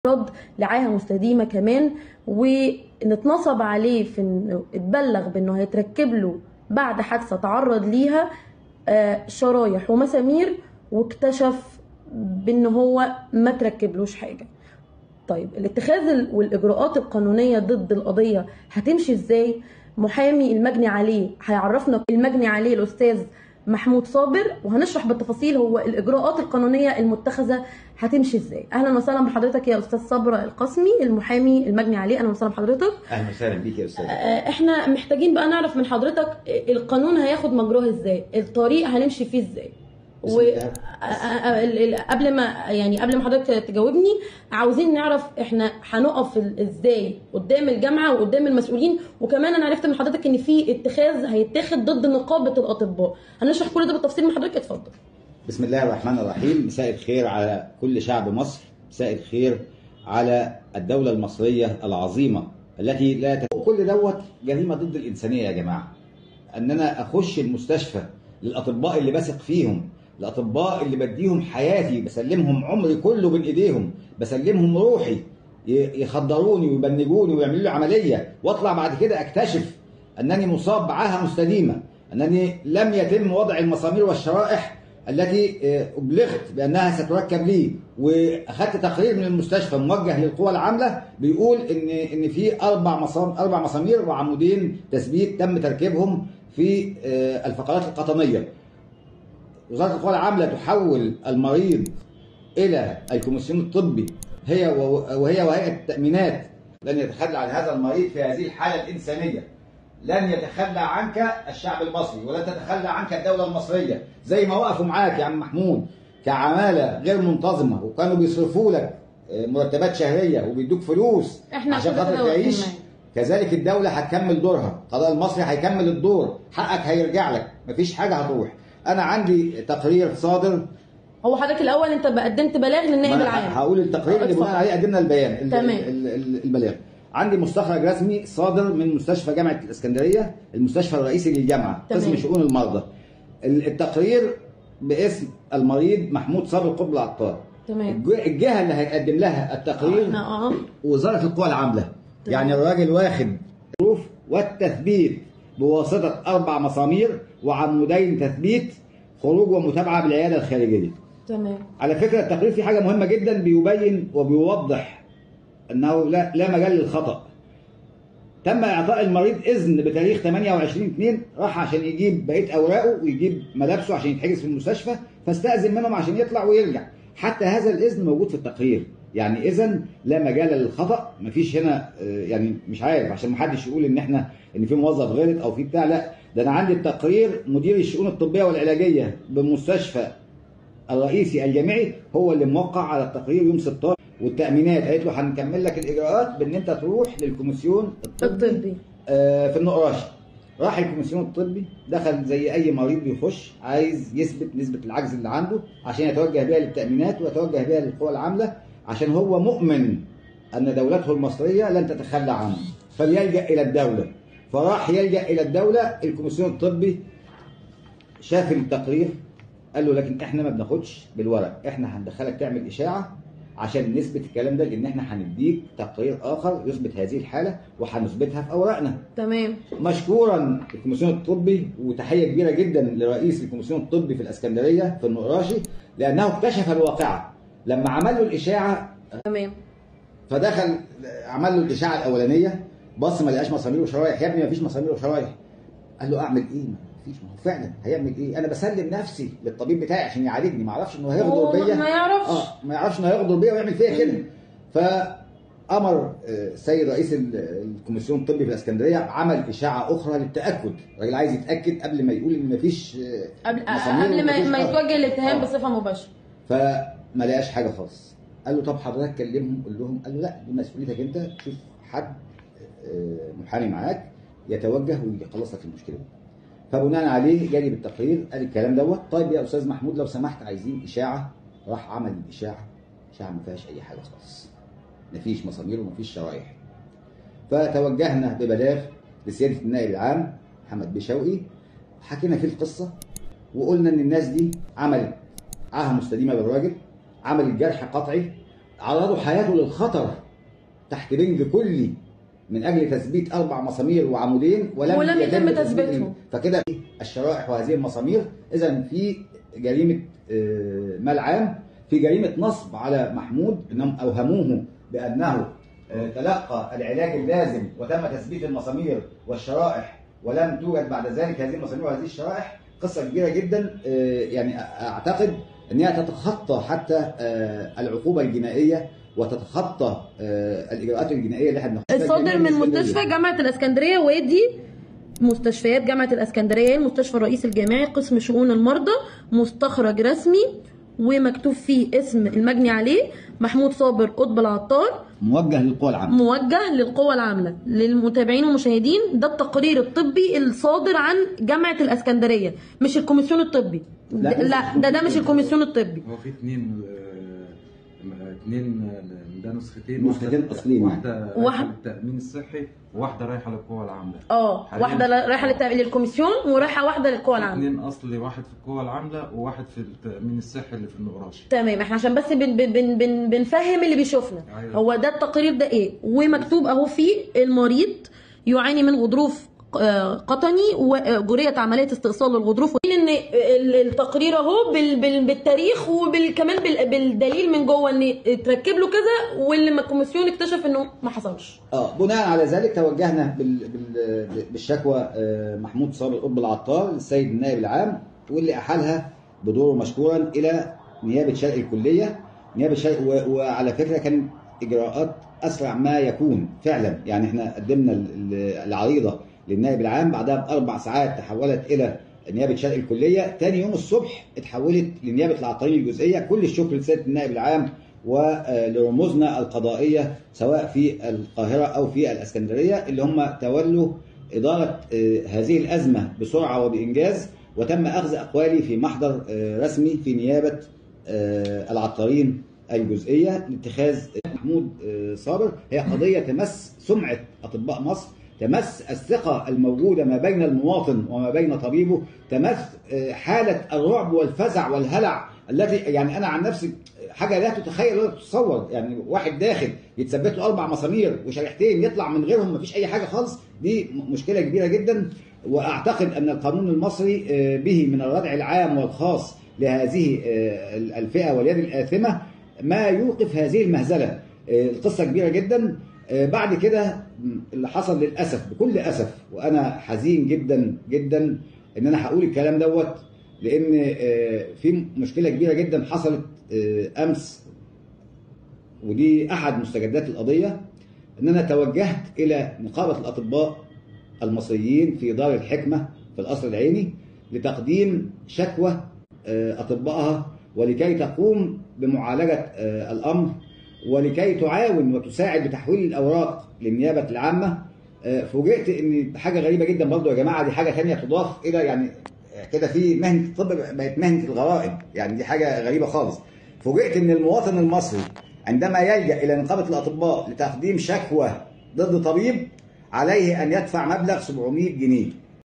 رد لعاهه مستديمه كمان ونتنصب عليه في انه اتبلغ بانه هيتركب له بعد حادثه تعرض ليها آه، شرايح ومسامير واكتشف بان هو ما تركبلوش حاجه طيب الاتخاذ ال- والاجراءات القانونيه ضد القضيه هتمشي ازاي محامي المجني عليه هيعرفنا المجني عليه الاستاذ محمود صابر وهنشرح بالتفاصيل هو الاجراءات القانونيه المتخذه هتمشي ازاي اهلا وسهلا بحضرتك يا استاذ صبر القاسمي المحامي المجني عليه اهلا وسهلا بحضرتك اهلا وسهلا بيك يا استاذ آه، احنا محتاجين بقى نعرف من حضرتك القانون هياخد مجراه ازاي الطريق هنمشي فيه ازاي بسم و الله. آه، آه، ال- ال- قبل ما يعني قبل ما حضرتك تجاوبني عاوزين نعرف احنا هنقف ال- ازاي قدام الجامعه وقدام المسؤولين وكمان انا عرفت من حضرتك ان في اتخاذ هيتاخد ضد نقابه الاطباء هنشرح كل ده بالتفصيل من حضرتك اتفضل بسم الله الرحمن الرحيم مساء الخير على كل شعب مصر مساء الخير على الدولة المصرية العظيمة التي لا ت... كل دوت جريمة ضد الإنسانية يا جماعة أن أنا أخش المستشفى للأطباء اللي بثق فيهم الأطباء اللي بديهم حياتي بسلمهم عمري كله بين إيديهم بسلمهم روحي ي- يخدروني ويبنجوني ويعملوا لي عملية وأطلع بعد كده أكتشف أنني مصاب بعاهة مستديمة أنني لم يتم وضع المسامير والشرائح التي آه، أبلغت بأنها ستركب لي وأخذت تقرير من المستشفى موجه للقوى العاملة بيقول إن إن في أربع مسام أربع مسامير وعمودين تثبيت تم تركيبهم في آه، الفقرات القطنية. وزارة القوى العاملة تحول المريض إلى الكوميسيون الطبي هي و- وهي وهيئة التأمينات لن يتخلى عن هذا المريض في هذه الحالة الإنسانية لن يتخلى عنك الشعب المصري ولن تتخلى عنك الدولة المصرية زي ما وقفوا معاك يا عم محمود كعمالة غير منتظمة وكانوا بيصرفوا لك آه، مرتبات شهرية وبيدوك فلوس إحنا عشان كده خاطر كده واقفين تعيش معاك. كذلك الدولة هتكمل دورها القضاء المصري هيكمل الدور حقك هيرجع لك مفيش حاجة هتروح أنا عندي تقرير صادر هو حضرتك الاول انت بقى قدمت بلاغ للنائب ما العام هقول التقرير اللي اتفضل. بناء عليه قدمنا البيان ال- تمام. ال- ال- البلاغ عندي مستخرج رسمي صادر من مستشفى جامعه الاسكندريه المستشفى الرئيسي للجامعه تمام. قسم شؤون المرضى ال- التقرير باسم المريض محمود صابر قطب العطار تمام الج- الجهه اللي هيقدم لها التقرير احنا اه وزاره القوى العامله يعني الراجل واخد الظروف والتثبيت بواسطه اربع مسامير وعمودين تثبيت خروج ومتابعه بالعياده الخارجيه تمام على فكرة التقرير فيه حاجة مهمة جدا بيبين وبيوضح أنه لا, لا مجال للخطأ تم إعطاء المريض إذن بتاريخ 28 2 راح عشان يجيب بقية أوراقه ويجيب ملابسه عشان يتحجز في المستشفى فاستأذن منهم عشان يطلع ويرجع حتى هذا الإذن موجود في التقرير يعني إذا لا مجال للخطأ مفيش هنا آه، يعني مش عارف عشان محدش يقول إن إحنا إن في موظف غلط أو في بتاع لا ده أنا عندي التقرير مدير الشؤون الطبية والعلاجية بمستشفى الرئيسي الجامعي هو اللي موقع على التقرير يوم 16 والتامينات قالت له هنكمل لك الاجراءات بان انت تروح للكوميسيون الطبي الطبي آه، في النقراشي راح الكوميسيون الطبي دخل زي اي مريض بيخش عايز يثبت نسبه العجز اللي عنده عشان يتوجه بيها للتامينات ويتوجه بيها للقوى العامله عشان هو مؤمن ان دولته المصريه لن تتخلى عنه فليلجا الى الدوله فراح يلجا الى الدوله الكوميسيون الطبي شاف التقرير قال له لكن احنا ما بناخدش بالورق احنا هندخلك تعمل اشاعه عشان نثبت الكلام ده لان احنا هنديك تقرير اخر يثبت هذه الحاله وهنثبتها في اوراقنا تمام مشكورا الكوميسيون الطبي وتحيه كبيره جدا لرئيس الكوميسيون الطبي في الاسكندريه في النقراشي لانه اكتشف الواقعه لما عمل له الاشاعه تمام فدخل عمل له الاشاعه الاولانيه بص ما لقاش مسامير وشرايح يا ابني ما فيش مسامير وشرايح قال له اعمل ايه ما فيش ما هو فعلا هيعمل ايه انا بسلم نفسي للطبيب بتاعي عشان يعالجني ما اعرفش انه هو هيغدر بيا ما يعرفش. اه ما يعرفش انه هيغدر بيا ويعمل فيا كده فامر آه، السيد رئيس ال- الكوميسيون الطبي في الاسكندريه عمل اشاعه اخرى للتاكد الراجل عايز يتاكد قبل ما يقول ان ما فيش قبل مسامير قبل ما ومفيش ما آه. يتوجه الاتهام آه. بصفه مباشره فما لقاش حاجه خالص قال له طب حضرتك كلمهم قول لهم قال له لا دي مسؤوليتك انت تشوف حد آه، محامي معاك يتوجه ويخلص لك المشكله دي فبناء عليه جالي بالتقرير قال الكلام دوت طيب يا استاذ محمود لو سمحت عايزين اشاعه راح عمل الاشاعه اشاعه ما فيهاش اي حاجه خالص مفيش مسامير ومفيش شرايح فتوجهنا ببلاغ لسياده النائب العام محمد بشوقي حكينا فيه القصه وقلنا ان الناس دي عملت عاهه مستديمه بالراجل عملت جرح قطعي عرضوا حياته للخطر تحت بنج كلي من اجل تثبيت اربع مسامير وعمودين ولم, ولم يتم تثبيتهم. فكده الشرائح وهذه المسامير اذا في جريمه آه، مال عام في جريمه نصب على محمود انهم اوهموه بانه آه، تلقى العلاج اللازم وتم تثبيت المسامير والشرائح ولم توجد بعد ذلك هذه المسامير وهذه الشرائح قصه كبيره جدا آه، يعني اعتقد انها تتخطى حتى آه، العقوبه الجنائيه وتتخطى آه، الاجراءات الجنائيه اللي احنا بناخدها الصادر من بالنسبة مستشفى ليها. جامعة الإسكندرية ودي مستشفيات جامعة الإسكندرية المستشفى الرئيسي الجامعي قسم شؤون المرضى مستخرج رسمي ومكتوب فيه اسم المجني عليه محمود صابر قطب العطار موجه للقوى العامه موجه للقوى العاملة للمتابعين والمشاهدين ده التقرير الطبي الصادر عن جامعة الإسكندرية مش الكوميسيون الطبي لا، لا, لا ده ده مش الكوميسيون الطبي هو في اثنين آه، اثنين آه، ده نسختين نسختين واحدة- أصليين. واحده واحد- رايحه للتامين الصحي وواحده رايحه للقوى العامله اه حالياً. واحدة ل- رايحة للت- للكوميسيون ورايحة واحدة للقوى العاملة اثنين اصلي واحد في القوى العامله وواحد في التامين الصحي اللي في النقراش تمام احنا عشان بس بن بن بن بن بنفهم اللي بيشوفنا أيوة. هو ده التقرير ده ايه ومكتوب اهو فيه المريض يعاني من غضروف آه، قطني وجريت عمليه استئصال الغضروف ان ال- التقرير اهو بال- بال- بالتاريخ وكمان بالدليل من جوه ان اتركب له كذا واللي ما الكوميسيون اكتشف انه ما حصلش اه بناء على ذلك توجهنا بال... بال... بالشكوى آه، محمود صابر قطب العطار للسيد النائب العام واللي احالها بدوره مشكورا الى نيابه شرق الكليه نيابه شرق و... وعلى فكره كان اجراءات اسرع ما يكون فعلا يعني احنا قدمنا ال- ال- العريضه للنائب العام بعدها باربع ساعات تحولت الى نيابه شرق الكليه تاني يوم الصبح اتحولت لنيابه العطارين الجزئيه كل الشكر لسياده النائب العام ولرموزنا القضائيه سواء في القاهره او في الاسكندريه اللي هم تولوا اداره آه، هذه الازمه بسرعه وبانجاز وتم اخذ اقوالي في محضر آه، رسمي في نيابه آه، العطارين الجزئيه لاتخاذ محمود آه، صابر هي قضيه تمس سمعه اطباء مصر تمس الثقة الموجودة ما بين المواطن وما بين طبيبه تمس آه، حالة الرعب والفزع والهلع التي يعني أنا عن نفسي حاجة لا تتخيل ولا تتصور يعني واحد داخل يتثبت له أربع مسامير وشريحتين يطلع من غيرهم مفيش أي حاجة خالص دي م- مشكلة كبيرة جدا وأعتقد أن القانون المصري آه، به من الردع العام والخاص لهذه آه، الفئة واليد الآثمة ما يوقف هذه المهزلة آه، القصة كبيرة جدا آه، بعد كده م، اللي حصل للأسف بكل أسف وأنا حزين جدا جدا إن أنا هقول الكلام دوت لأن آه، في مشكلة كبيرة جدا حصلت آه، أمس ودي أحد مستجدات القضية إن أنا توجهت إلى نقابة الأطباء المصريين في دار الحكمة في القصر العيني لتقديم شكوى آه، أطبائها ولكي تقوم بمعالجة آه، الأمر ولكي تعاون وتساعد بتحويل الأوراق للنيابة العامة آه، فوجئت إن حاجة غريبة جدا برضو يا جماعة دي حاجة ثانية تضاف إلى يعني كده في مهنة الطب بقت مهنة الغرائب يعني دي حاجة غريبة خالص فوجئت إن المواطن المصري عندما يلجأ إلى نقابة الأطباء لتقديم شكوى ضد طبيب عليه أن يدفع مبلغ 700 جنيه